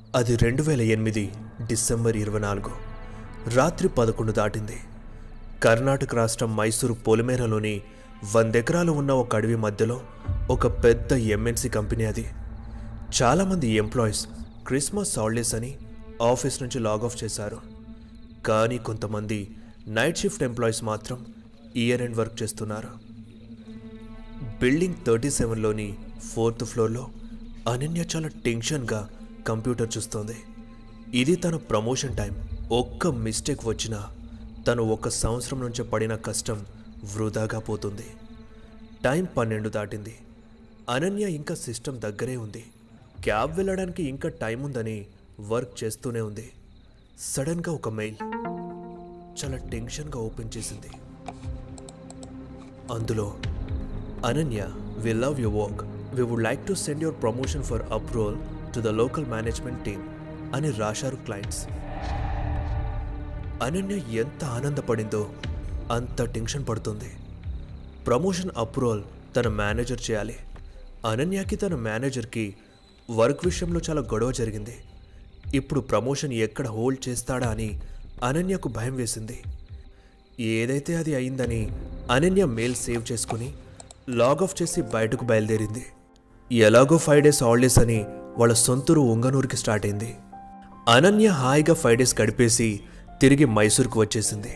అది రెండు వేల ఎనిమిది డిసెంబర్ ఇరవై నాలుగు రాత్రి పదకొండు దాటింది కర్ణాటక రాష్ట్రం మైసూరు పొలిమేరలోని వందెకరాలు ఉన్న ఒక అడవి మధ్యలో ఒక పెద్ద ఎంఎన్సీ కంపెనీ అది చాలామంది ఎంప్లాయీస్ క్రిస్మస్ హాలిడేస్ అని ఆఫీస్ నుంచి లాగ్ ఆఫ్ చేశారు కానీ కొంతమంది నైట్ షిఫ్ట్ ఎంప్లాయీస్ మాత్రం ఇయర్ ఎండ్ వర్క్ చేస్తున్నారు బిల్డింగ్ థర్టీ సెవెన్లోని ఫోర్త్ ఫ్లోర్లో అనన్య చాలా టెన్షన్గా కంప్యూటర్ చూస్తోంది ఇది తన ప్రమోషన్ టైం ఒక్క మిస్టేక్ వచ్చినా తను ఒక సంవత్సరం నుంచి పడిన కష్టం వృధాగా పోతుంది టైం పన్నెండు దాటింది అనన్య ఇంకా సిస్టమ్ దగ్గరే ఉంది క్యాబ్ వెళ్ళడానికి ఇంకా టైం ఉందని వర్క్ చేస్తూనే ఉంది సడన్గా ఒక మెయిల్ చాలా టెన్షన్గా ఓపెన్ చేసింది అందులో Ananya we love your work we would like to send your promotion for approval to the local management team అని రాశారు క్లయింట్స్ అనన్య ఎంత ఆనందపడిందో అంత టెన్షన్ పడుతుంది ప్రమోషన్ అప్రూవల్ తన మేనేజర్ చేయాలి అనన్యకి తన మేనేజర్కి వర్క్ విషయంలో చాలా గొడవ జరిగింది ఇప్పుడు ప్రమోషన్ ఎక్కడ హోల్డ్ చేస్తాడా అని అనన్యకు భయం వేసింది ఏదైతే అది అయిందని అనన్య మెయిల్ సేవ్ చేసుకుని లాగ్ ఆఫ్ చేసి బయటకు బయలుదేరింది ఎలాగో ఫైవ్ డేస్ హాలిడేస్ అని వాళ్ళ సొంతూరు ఉంగనూరుకి స్టార్ట్ అయింది అనన్య హాయిగా ఫైవ్ డేస్ గడిపేసి తిరిగి మైసూర్కు వచ్చేసింది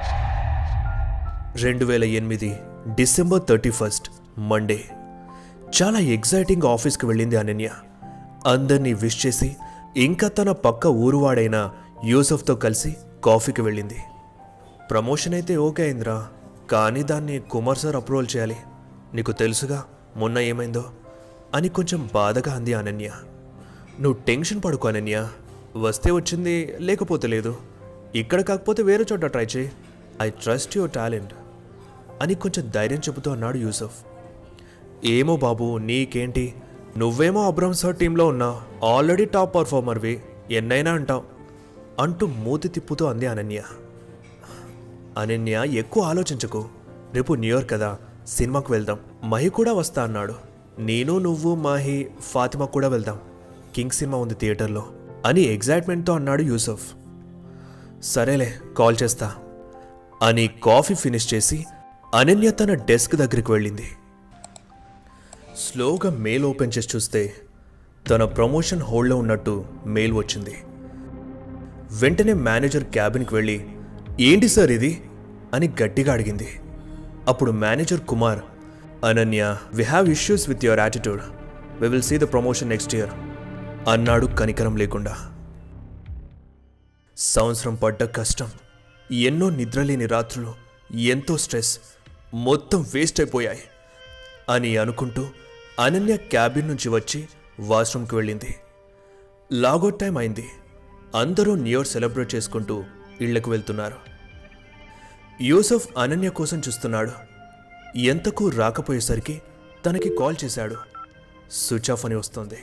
రెండు వేల ఎనిమిది డిసెంబర్ థర్టీ ఫస్ట్ మండే చాలా ఎగ్జైటింగ్ ఆఫీస్కి వెళ్ళింది అనన్య అందరినీ విష్ చేసి ఇంకా తన పక్క ఊరువాడైన యూసఫ్తో కలిసి కాఫీకి వెళ్ళింది ప్రమోషన్ అయితే ఓకే అయిందిరా కానీ దాన్ని కుమార్ సార్ అప్రూవల్ చేయాలి నీకు తెలుసుగా మొన్న ఏమైందో అని కొంచెం బాధగా అంది అనన్య నువ్వు టెన్షన్ పడుకో అనన్య వస్తే వచ్చింది లేకపోతే లేదు ఇక్కడ కాకపోతే వేరే చోట ట్రై చేయి ఐ ట్రస్ట్ యువర్ టాలెంట్ అని కొంచెం ధైర్యం చెబుతూ అన్నాడు యూసఫ్ ఏమో బాబు నీకేంటి నువ్వేమో అబ్రహం సార్ టీంలో ఉన్నావు ఆల్రెడీ టాప్ పర్ఫార్మర్వి ఎన్నైనా అంటావు అంటూ మూతి తిప్పుతూ అంది అనన్య అనన్య ఎక్కువ ఆలోచించకు రేపు న్యూ ఇయర్ కదా సినిమాకు వెళ్దాం మహి కూడా వస్తా అన్నాడు నేను నువ్వు మాహి ఫాతిమా కూడా వెళ్దాం కింగ్ సినిమా ఉంది థియేటర్లో అని ఎగ్జైట్మెంట్తో అన్నాడు యూసఫ్ సరేలే కాల్ చేస్తా అని కాఫీ ఫినిష్ చేసి అనన్య తన డెస్క్ దగ్గరికి వెళ్ళింది స్లోగా మెయిల్ ఓపెన్ చేసి చూస్తే తన ప్రమోషన్ హోల్డ్లో ఉన్నట్టు మెయిల్ వచ్చింది వెంటనే మేనేజర్ క్యాబిన్కి వెళ్ళి ఏంటి సార్ ఇది అని గట్టిగా అడిగింది అప్పుడు manager Kumar Ananya we have issues with your attitude we will see the promotion next year అన్నాడు కనికరం లేకుండా సంవత్సరం పడ్డ కష్టం ఎన్నో నిద్రలేని రాత్రులు ఎంతో స్ట్రెస్ మొత్తం వేస్ట్ అయిపోయాయి అని అనుకుంటూ అనన్య క్యాబిన్ నుంచి వచ్చి వాష్రూమ్కి వెళ్ళింది లాగౌట్ టైం అయింది అందరూ న్యూ ఇయర్ సెలబ్రేట్ చేసుకుంటూ ఇళ్లకు వెళ్తున్నారు యూసఫ్ అనన్య కోసం చూస్తున్నాడు ఎంతకు రాకపోయేసరికి తనకి కాల్ చేశాడు స్విచ్ ఆఫ్ అని వస్తుంది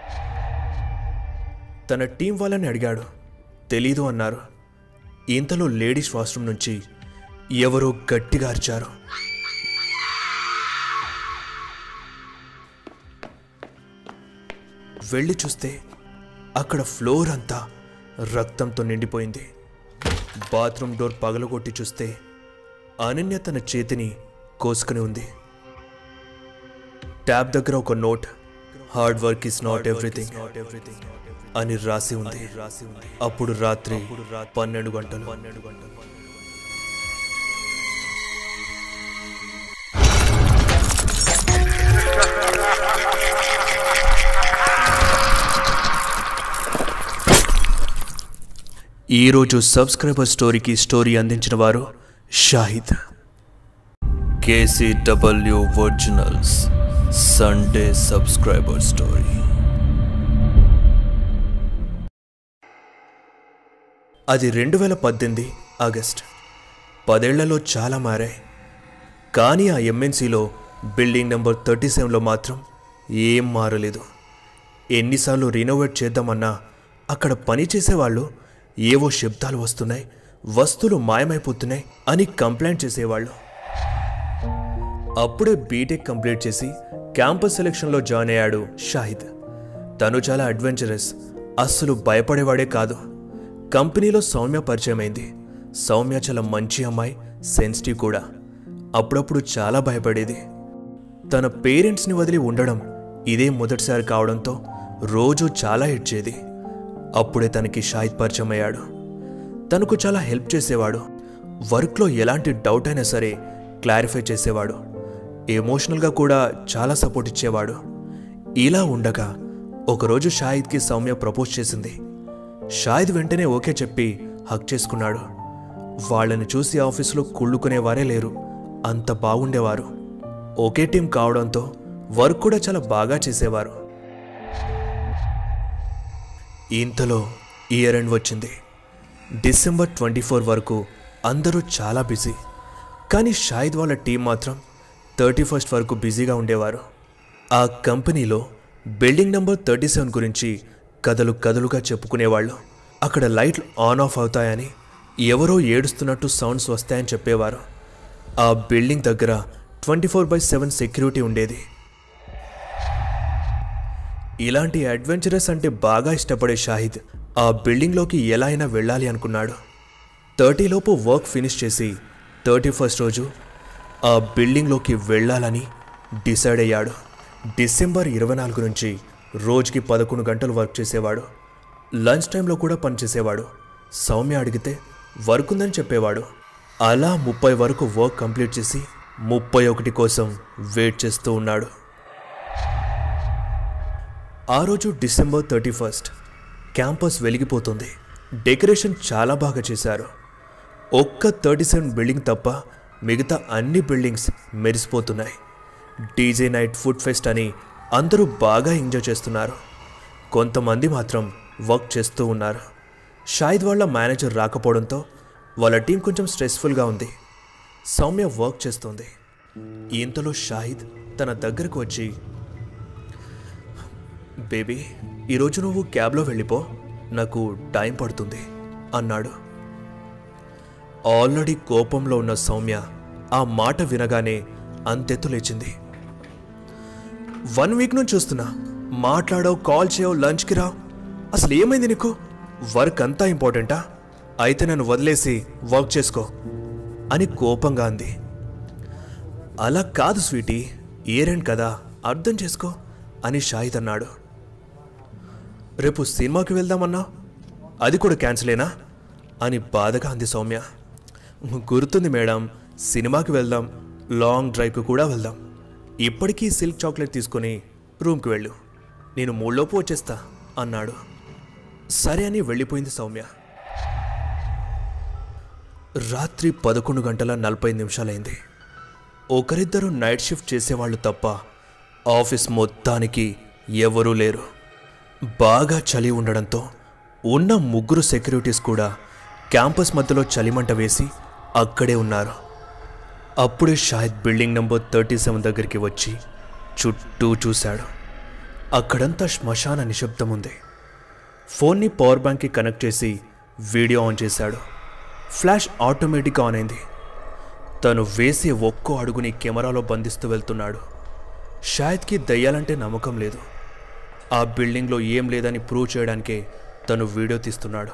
తన టీం వాళ్ళని అడిగాడు తెలీదు అన్నారు ఇంతలో లేడీస్ వాష్రూమ్ నుంచి ఎవరో గట్టిగా అరిచారు వెళ్ళి చూస్తే అక్కడ ఫ్లోర్ అంతా రక్తంతో నిండిపోయింది బాత్రూమ్ డోర్ పగలగొట్టి చూస్తే అనన్య తన చేతిని కోసుకుని ఉంది ట్యాబ్ దగ్గర ఒక note hard work is not everything అని రాసి ఉంది అప్పుడు రాత్రి పన్నెండు గంటలు పన్నెండు గంటలు ఈరోజు సబ్స్క్రైబర్ స్టోరీకి స్టోరీ అందించిన వారు Shahid KCW originals Sunday subscriber story అది రెండు వేల పద్దెనిమిది ఆగస్ట్ పదేళ్లలో చాలా మారాయి కానీ ఆ ఎంఎన్సీలో బిల్డింగ్ నెంబర్ థర్టీ సెవెన్లో మాత్రం ఏం మారలేదు ఎన్నిసార్లు రినోవేట్ చేద్దామన్నా అక్కడ పని చేసేవాళ్ళు ఏవో శబ్దాలు వస్తున్నాయి వస్తువులు మాయమైపోతున్నాయి అని కంప్లైంట్ చేసేవాళ్ళు అప్పుడే బీటెక్ కంప్లీట్ చేసి క్యాంపస్ సెలెక్షన్లో జాయిన్ అయ్యాడు షాహిద్ తను చాలా అడ్వెంచరస్ అస్సలు భయపడేవాడే కాదు కంపెనీలో సౌమ్య పరిచయమైంది సౌమ్య చాలా మంచి అమ్మాయి సెన్సిటివ్ కూడా అప్పుడప్పుడు చాలా భయపడేది తన పేరెంట్స్ని వదిలి ఉండడం ఇదే మొదటిసారి కావడంతో రోజు చాలా ఏడ్చేది అప్పుడే తనకి షాహిద్ పరిచయం అయ్యాడు తనకు చాలా హెల్ప్ చేసేవాడు వర్క్లో ఎలాంటి డౌట్ అయినా సరే క్లారిఫై చేసేవాడు ఎమోషనల్గా కూడా చాలా సపోర్ట్ ఇచ్చేవాడు ఇలా ఉండగా ఒకరోజు షాహిద్కి సౌమ్య ప్రపోజ్ చేసింది షాహిద్ వెంటనే ఓకే చెప్పి హక్ చేసుకున్నాడు వాళ్ళని చూసి ఆఫీసులో కుళ్ళుకునేవారే లేరు అంత బాగుండేవారు ఒకే టీం కావడంతో వర్క్ కూడా చాలా బాగా చేసేవారు ఇంతలో ఇయర్ ఎండ్ వచ్చింది డిసెంబర్ ట్వంటీ ఫోర్ వరకు అందరూ చాలా బిజీ కానీ షాహిద్ వాళ్ళ టీం మాత్రం థర్టీ ఫస్ట్ వరకు బిజీగా ఉండేవారు ఆ కంపెనీలో బిల్డింగ్ నెంబర్ థర్టీ సెవెన్ గురించి కథలు కథలుగా చెప్పుకునేవాళ్ళు అక్కడ లైట్లు ఆన్ ఆఫ్ అవుతాయని ఎవరో ఏడుస్తున్నట్టు సౌండ్స్ వస్తాయని చెప్పేవారు ఆ బిల్డింగ్ దగ్గర twenty four by seven security ఉండేది ఇలాంటి అడ్వెంచరస్ అంటే బాగా ఇష్టపడే షాహిద్ ఆ బిల్డింగ్లోకి ఎలా అయినా వెళ్ళాలి అనుకున్నాడు థర్టీలోపు వర్క్ ఫినిష్ చేసి థర్టీ ఫస్ట్ రోజు ఆ బిల్డింగ్లోకి వెళ్ళాలని డిసైడ్ అయ్యాడు డిసెంబర్ ఇరవై నాలుగు నుంచి రోజుకి పదకొండు గంటలు వర్క్ చేసేవాడు లంచ్ టైంలో కూడా పనిచేసేవాడు సౌమ్య అడిగితే వర్క్ ఉందని చెప్పేవాడు అలా ముప్పై వరకు వర్క్ కంప్లీట్ చేసి ముప్పై ఒకటి కోసం వెయిట్ చేస్తూ ఉన్నాడు ఆ రోజు డిసెంబర్ థర్టీ ఫస్ట్ క్యాంపస్ వెలిగిపోతుంది డెకరేషన్ చాలా బాగా చేశారు ఒక్క థర్టీ సెవెన్ బిల్డింగ్ తప్ప మిగతా అన్ని బిల్డింగ్స్ మెరిసిపోతున్నాయి డీజే నైట్ ఫుడ్ ఫెస్ట్ అని అందరూ బాగా ఎంజాయ్ చేస్తున్నారు కొంతమంది మాత్రం వర్క్ చేస్తూ ఉన్నారు షాహిద్ వాళ్ళ మేనేజర్ రాకపోవడంతో వాళ్ళ టీం కొంచెం స్ట్రెస్ఫుల్గా ఉంది సౌమ్య వర్క్ చేస్తుంది ఇంతలో షాహిద్ తన దగ్గరకు వచ్చి బేబీ ఈరోజు నువ్వు క్యాబ్లో వెళ్ళిపో నాకు టైం పడుతుంది అన్నాడు ఆల్రెడీ కోపంలో ఉన్న సౌమ్య ఆ మాట వినగానే అంతెత్తు లేచింది వన్ వీక్ నుంచి చూస్తున్నా మాట్లాడవు కాల్ చేయవు లంచ్కి రా అసలు ఏమైంది నీకు వర్క్ అంతా ఇంపార్టెంటా అయితే నన్ను వదిలేసి వర్క్ చేసుకో అని కోపంగా అంది అలా కాదు స్వీటీ ఏరేంట్ కదా అర్థం చేసుకో అని షాహిద్ అన్నాడు రేపు సినిమాకి వెళ్దామన్నా అది కూడా క్యాన్సిలేనా అని బాధగా అంది సౌమ్య గుర్తుంది మేడం సినిమాకి వెళ్దాం లాంగ్ డ్రైవ్కి కూడా వెళ్దాం ఇప్పటికీ సిల్క్ చాక్లెట్ తీసుకొని రూమ్కి వెళ్ళు నేను మూడులోపు వచ్చేస్తా అన్నాడు సరే అని వెళ్ళిపోయింది సౌమ్య రాత్రి పదకొండు గంటల నలభై నిమిషాలైంది ఒకరిద్దరు నైట్ షిఫ్ట్ చేసేవాళ్ళు తప్ప ఆఫీస్ మొత్తానికి ఎవరూ లేరు బాగా చలి ఉండడంతో ఉన్న ముగ్గురు సెక్యూరిటీస్ కూడా క్యాంపస్ మధ్యలో చలిమంట వేసి అక్కడే ఉన్నారు అప్పుడే Shahid building number thirty seven దగ్గరికి వచ్చి చుట్టూ చూశాడు అక్కడంతా శ్మశాన నిశ్శబ్దం ఉంది ఫోన్ని పవర్ బ్యాంక్కి కనెక్ట్ చేసి వీడియో ఆన్ చేశాడు ఫ్లాష్ ఆటోమేటిక్ ఆన్ అయింది తను వేసే ఒక్కో అడుగుని కెమెరాలో బంధిస్తూ వెళ్తున్నాడు షాహిద్కి దయ్యాలంటే నమ్మకం లేదు ఆ బిల్డింగ్లో ఏం లేదని ప్రూవ్ చేయడానికే తను వీడియో తీస్తున్నాడు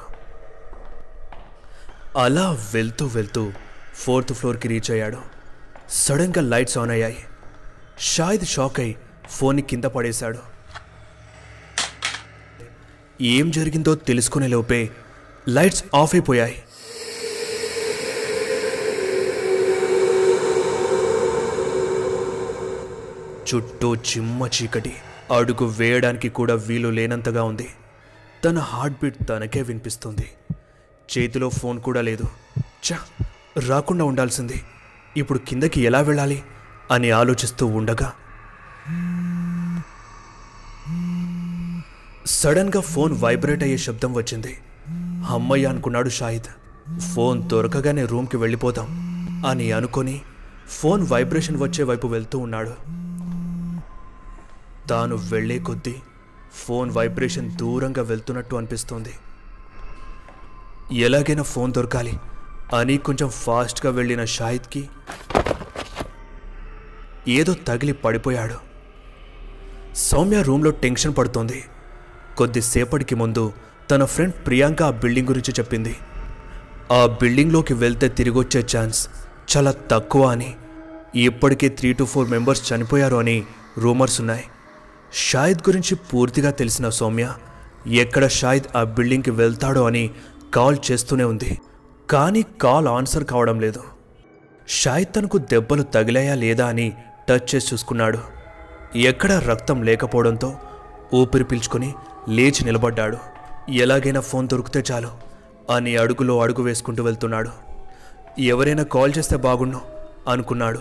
అలా వెళ్తూ వెళ్తూ ఫోర్త్ ఫ్లోర్కి రీచ్ అయ్యాడు సడన్గా లైట్స్ ఆన్ అయ్యాయి షాహిద్ షాక్ అయి ఫోన్ని కింద పడేశాడు ఏం జరిగిందో తెలుసుకునే లోపే లైట్స్ ఆఫ్ అయిపోయాయి చుట్టూ చిమ్మ చీకటి అడుగు వేయడానికి కూడా వీలు లేనంతగా ఉంది తన హార్ట్ బీట్ తనకే వినిపిస్తుంది చేతిలో ఫోన్ కూడా లేదు చా రాకుండా ఉండాల్సింది ఇప్పుడు కిందకి ఎలా వెళ్ళాలి అని ఆలోచిస్తూ ఉండగా సడన్గా ఫోన్ వైబ్రేట్ అయ్యే శబ్దం వచ్చింది అమ్మయ్య అనుకున్నాడు షాహిద్ ఫోన్ దొరకగానే రూమ్కి వెళ్ళిపోదాం అని అనుకొని ఫోన్ వైబ్రేషన్ వచ్చే వైపు వెళ్తూ ఉన్నాడు తాను వెళ్ళే కొద్దీ ఫోన్ వైబ్రేషన్ దూరంగా వెళ్తున్నట్టు అనిపిస్తోంది ఎలాగైనా ఫోన్ దొరకాలి అని కొంచెం ఫాస్ట్గా వెళ్ళిన షాహిద్కి ఏదో తగిలి పడిపోయాడు సౌమ్య రూమ్లో టెన్షన్ పడుతోంది కొద్దిసేపటికి ముందు తన ఫ్రెండ్ ప్రియాంక ఆ బిల్డింగ్ గురించి చెప్పింది ఆ బిల్డింగ్లోకి వెళ్తే తిరిగొచ్చే ఛాన్స్ చాలా తక్కువ అని ఇప్పటికే త్రీ టు ఫోర్ మెంబర్స్ చనిపోయారు అని రూమర్స్ ఉన్నాయి షాహిద్ గురించి పూర్తిగా తెలిసిన సౌమ్య ఎక్కడ షాహిద్ ఆ బిల్డింగ్కి వెళ్తాడో అని కాల్ చేస్తూనే ఉంది కానీ కాల్ ఆన్సర్ కావడం లేదు షాహిద్ తనకు దెబ్బలు తగిలాయా లేదా అని టచ్ చేసి చూసుకున్నాడు ఎక్కడా రక్తం లేకపోవడంతో ఊపిరి పీల్చుకొని లేచి నిలబడ్డాడు ఎలాగైనా ఫోన్ దొరికితే చాలు అని అడుగులో అడుగు వేసుకుంటూ వెళ్తున్నాడు ఎవరైనా కాల్ చేస్తే బాగుండు అనుకున్నాడు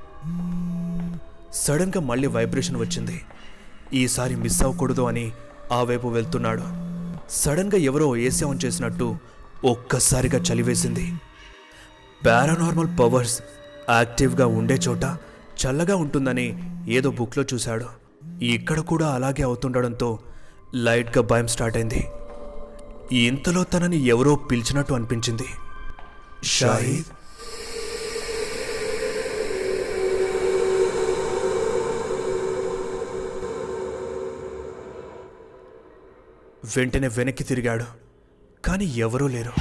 సడన్గా మళ్ళీ వైబ్రేషన్ వచ్చింది ఈసారి మిస్ అవ్వకూడదు అని ఆ వైపు వెళ్తున్నాడు సడన్గా ఎవరో ఏసీ ఆన్ చేసినట్టు ఒక్కసారిగా చలివేసింది పారానార్మల్ పవర్స్ యాక్టివ్గా ఉండే చోట చల్లగా ఉంటుందని ఏదో బుక్లో చూశాడు ఇక్కడ కూడా అలాగే అవుతుండడంతో లైట్గా భయం స్టార్ట్ అయింది ఇంతలో తనని ఎవరో పిలిచినట్టు అనిపించింది షాహిద్ వెంటనే వెనక్కి తిరిగాడు కానీ ఎవరూ లేరు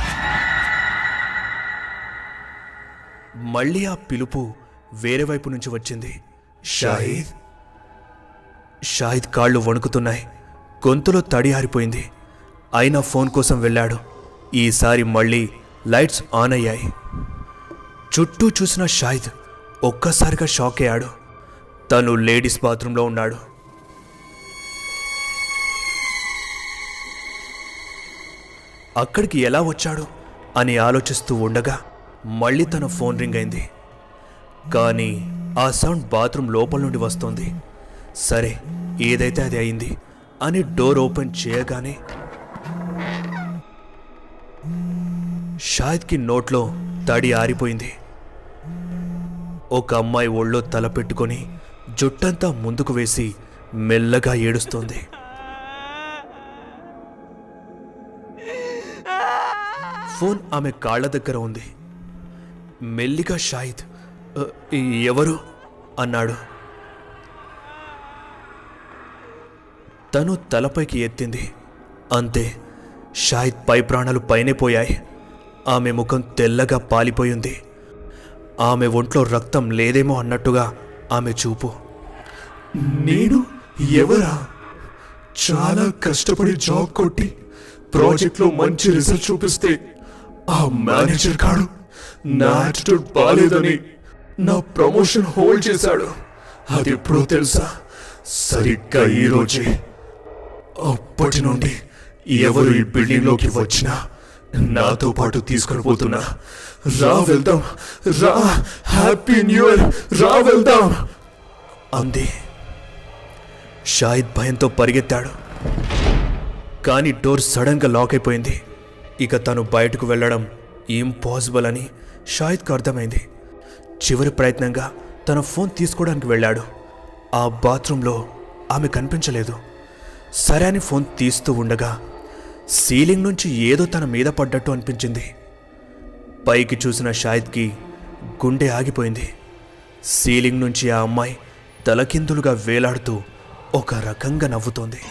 మళ్ళీ ఆ పిలుపు వేరే వైపు నుంచి వచ్చింది షాహిద్ షాహిద్ కాళ్ళు వణుకుతున్నాయి గొంతులో తడి ఆరిపోయింది అయినా ఫోన్ కోసం వెళ్ళాడు ఈసారి మళ్ళీ లైట్స్ ఆన్ అయ్యాయి చుట్టూ చూసిన షాహిద్ ఒక్కసారిగా షాక్ అయ్యాడు తను లేడీస్ బాత్రూంలో ఉన్నాడు అక్కడికి ఎలా వచ్చాడు అని ఆలోచిస్తూ ఉండగా మళ్ళీ తన ఫోన్ రింగ్ అయింది కానీ ఆ సౌండ్ బాత్రూమ్ లోపల నుండి వస్తోంది సరే ఏదైతే అది అయింది అని డోర్ ఓపెన్ చేయగానే షాహిద్కి నోట్లో తడి ఆరిపోయింది ఒక అమ్మాయి ఒళ్ళో తల పెట్టుకొని జుట్టంతా ముందుకు వేసి మెల్లగా ఏడుస్తోంది ఫోన్ ఆమె కాళ్ళ దగ్గర ఉంది మెల్లిగా షాహిద్ "అ, ఎవరు అన్నాడు తను తలపైకి ఎత్తింది అంతే షాహిద్ పై ప్రాణాలు పైనే పోయాయి ఆమె ముఖం తెల్లగా పాలిపోయింది ఆమె ఒంట్లో రక్తం లేదేమో అన్నట్టుగా ఆమె చూపు నేను ఎవరా చాలా కష్టపడి జాబ్ కొట్టి ప్రాజెక్ట్ లో మంచి రిజల్ట్ చూపిస్తే ఆ మేనేజర్ కాడు నా యాటిట్యూడ్ బాలేదని నా ప్రమోషన్ హోల్డ్ చేశాడు అది ఎప్పుడో తెలుసా సరిగ్గా ఈ రోజే అప్పటి నుండి ఎవరు ఈ బిల్డింగ్ లోకి వచ్చినా నాతో పాటు తీసుకొని పోతున్నా రా వెళ్దాం రా హ్యాపీ న్యూ ఇయర్ రా వెళ్దాం అంది షాహిద్ భయంతో పరిగెత్తాడు కానీ డోర్ సడన్గా లాక్ అయిపోయింది ఇక తను బయటకు వెళ్ళడం ఇంపాసిబుల్ అని షాహిద్కు అర్థమైంది చివరి ప్రయత్నంగా తన ఫోన్ తీసుకోవడానికి వెళ్ళాడు ఆ బాత్రూంలో ఆమె కనిపించలేదు సరే అని ఫోన్ తీస్తూ ఉండగా సీలింగ్ నుంచి ఏదో తన మీద పడ్డట్టు అనిపించింది పైకి చూసిన షాహిద్కి గుండె ఆగిపోయింది సీలింగ్ నుంచి ఆ అమ్మాయి తలకిందులుగా వేలాడుతూ ఒక రకంగా నవ్వుతోంది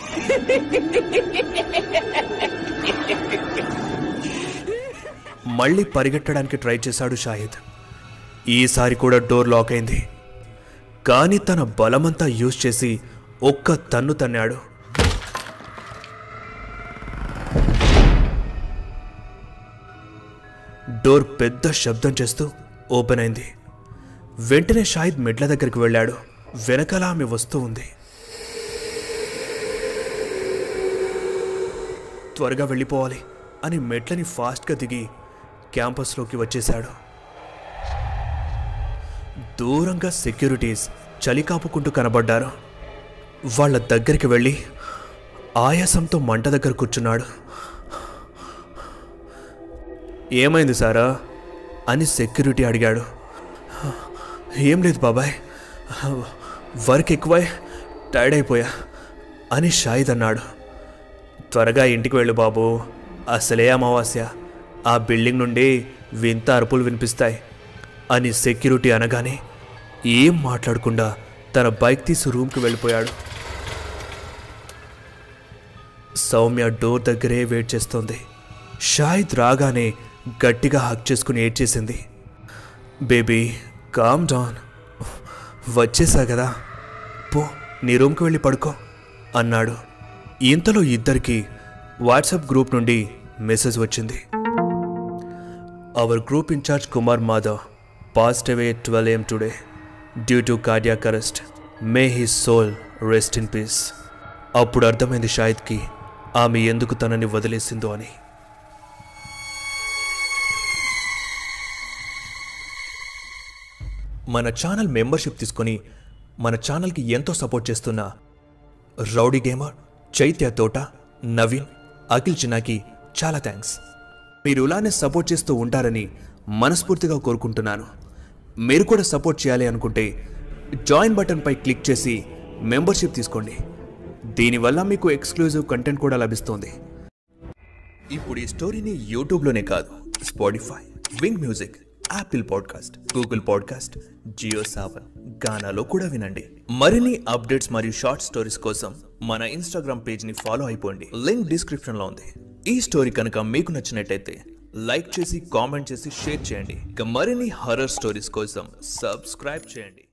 మళ్ళీ పరిగెట్టడానికి ట్రై చేశాడు షాహిద్ ఈసారి కూడా డోర్ లాక్ అయింది కానీ తన బలమంతా యూజ్ చేసి ఒక్క తన్ను తన్నాడు డోర్ పెద్ద శబ్దం చేస్తూ ఓపెన్ అయింది వెంటనే షాహిద్ మెట్ల దగ్గరికి వెళ్ళాడు వెనకాల ఆమె వస్తూ ఉంది త్వరగా వెళ్ళిపోవాలి అని మెట్లని ఫాస్ట్గా దిగి క్యాంపస్లోకి వచ్చేశాడు దూరంగా సెక్యూరిటీస్ చలి కాపుకుంటూ కనబడ్డారు వాళ్ళ దగ్గరికి వెళ్ళి ఆయాసంతో మంట దగ్గర కూర్చున్నాడు ఏమైంది సారా అని సెక్యూరిటీ అడిగాడు ఏం లేదు బాబాయ్ వర్క్ ఎక్కువై టైర్డ్ అయిపోయా అని షాహిద్ అన్నాడు త్వరగా ఇంటికి వెళ్ళు బాబు అసలే అమావాస్య ఆ బిల్డింగ్ నుండి వింత అరుపులు వినిపిస్తాయి అని సెక్యూరిటీ అనగానే ఏం మాట్లాడకుండా తన బైక్ తీసి రూమ్కి వెళ్ళిపోయాడు సౌమ్య డోర్ దగ్గరే వెయిట్ చేస్తోంది షాహిద్ రాగానే గట్టిగా హక్ చేసుకుని ఏడ్చేసింది బేబీ కామ్ డౌన్ వచ్చేసా కదా పో నీ రూమ్కి వెళ్ళి పడుకో అన్నాడు ఇంతలో ఇద్దరికి వాట్సాప్ గ్రూప్ నుండి మెసేజ్ వచ్చింది our group incharge Kumar Madhav passed away twelve AM today due to cardiac arrest may his soul rest in peace అప్పుడు అర్థమైంది షాహిద్కి ఆమె ఎందుకు తనని వదిలేసిందో అని మన ఛానల్ మెంబర్షిప్ తీసుకొని మన ఛానల్కి ఎంతో సపోర్ట్ చేస్తున్న రౌడీ గేమర్ చైత్య తోట నవీన్ అఖిల్ చిన్నాకి చాలా థ్యాంక్స్ మీరు ఇలానే సపోర్ట్ చేస్తూ ఉంటారని మనస్ఫూర్తిగా కోరుకుంటున్నాను మీరు కూడా సపోర్ట్ చేయాలి అనుకుంటే జాయిన్ బటన్పై క్లిక్ చేసి మెంబర్షిప్ తీసుకోండి దీనివల్ల మీకు ఎక్స్క్లూజివ్ కంటెంట్ కూడా లభిస్తుంది ఇప్పుడు ఈ స్టోరీని యూట్యూబ్లోనే కాదు Spotify Wynk music Apple podcast Google podcast Jio Saavn గానాలో కూడా వినండి మరిన్ని అప్డేట్స్ మరియు షార్ట్ స్టోరీస్ కోసం మన ఇన్స్టాగ్రామ్ పేజ్ని ఫాలో అయిపోండి లింక్ డిస్క్రిప్షన్లో ఉంది ఈ స్టోరీ కనుక మీకు నచ్చినట్టయితే లైక్ చేసి కామెంట్ చేసి షేర్ చేయండి ఇక మరిన్ని హర్రర్ స్టోరీస్ కోసం సబ్స్క్రైబ్ చేయండి